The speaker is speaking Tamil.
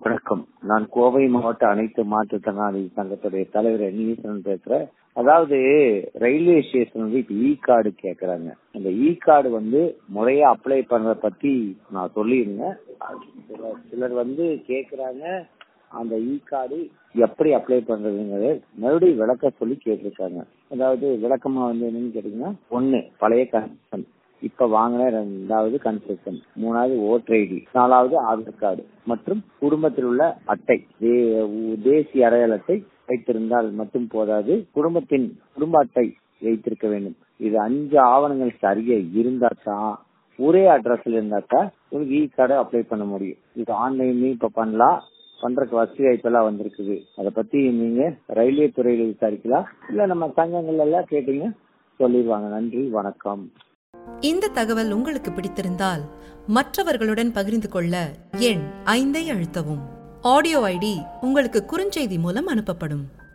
வணக்கம் நான் கோவை மாவட்ட அனைத்து மாற்றுத்திறனாளி சங்கத்துடைய தலைவர் நீசன் பேசுறேன் அதாவது ரயில்வே ஸ்டேஷன் வந்து இப்ப இ கார்டு கேக்குறாங்க அந்த இ கார்டு வந்து முறையா அப்ளை பண்றத பத்தி நான் சொல்லியிருந்தேன் சிலர் சிலர் வந்து கேக்குறாங்க அந்த இ கார்டு எப்படி அப்ளை பண்றதுங்கிறது மறுபடியும் விளக்க சொல்லி கேட்டிருக்காங்க அதாவது விளக்கமா வந்து என்னன்னு கேட்டீங்கன்னா ஒண்ணு பழைய கன்சன் இப்ப வாங்கின ரெண்டாவது கன்செஷன் மூணாவது ஓட்டர் ஐடி நாலாவது ஆதார் கார்டு மற்றும் குடும்பத்தில் உள்ள அட்டை தே- தேசிய அடையாள அட்டை வைத்திருந்தால் மட்டும் போதாது குடும்பத்தின் குடும்ப அட்டை வைத்திருக்க வேண்டும் இது அஞ்சு ஆவணங்கள் சரியா இருந்தா தான் ஒரே அட்ரஸ்ல இருந்தா தான் உங்களுக்கு இ கார்டு அப்ளை பண்ண முடியும் இது ஆன்லைன்லயும் இப்ப பண்ணலாம் பண்றதுக்கு வசதி வாய்ப்பெல்லாம் வந்திருக்குது அதை பத்தி நீங்க ரயில்வே துறையில விசாரிக்கலாம் இல்ல நம்ம சங்கங்கள் எல்லாம் கேட்டீங்க சொல்லிடுவாங்க நன்றி வணக்கம் இந்த தகவல் உங்களுக்கு பிடித்திருந்தால் மற்றவர்களுடன் பகிர்ந்து கொள்ள எண் ஐந்தை அழுத்தவும் ஆடியோ ஐடி உங்களுக்கு குறுஞ்செய்தி மூலம் அனுப்பப்படும்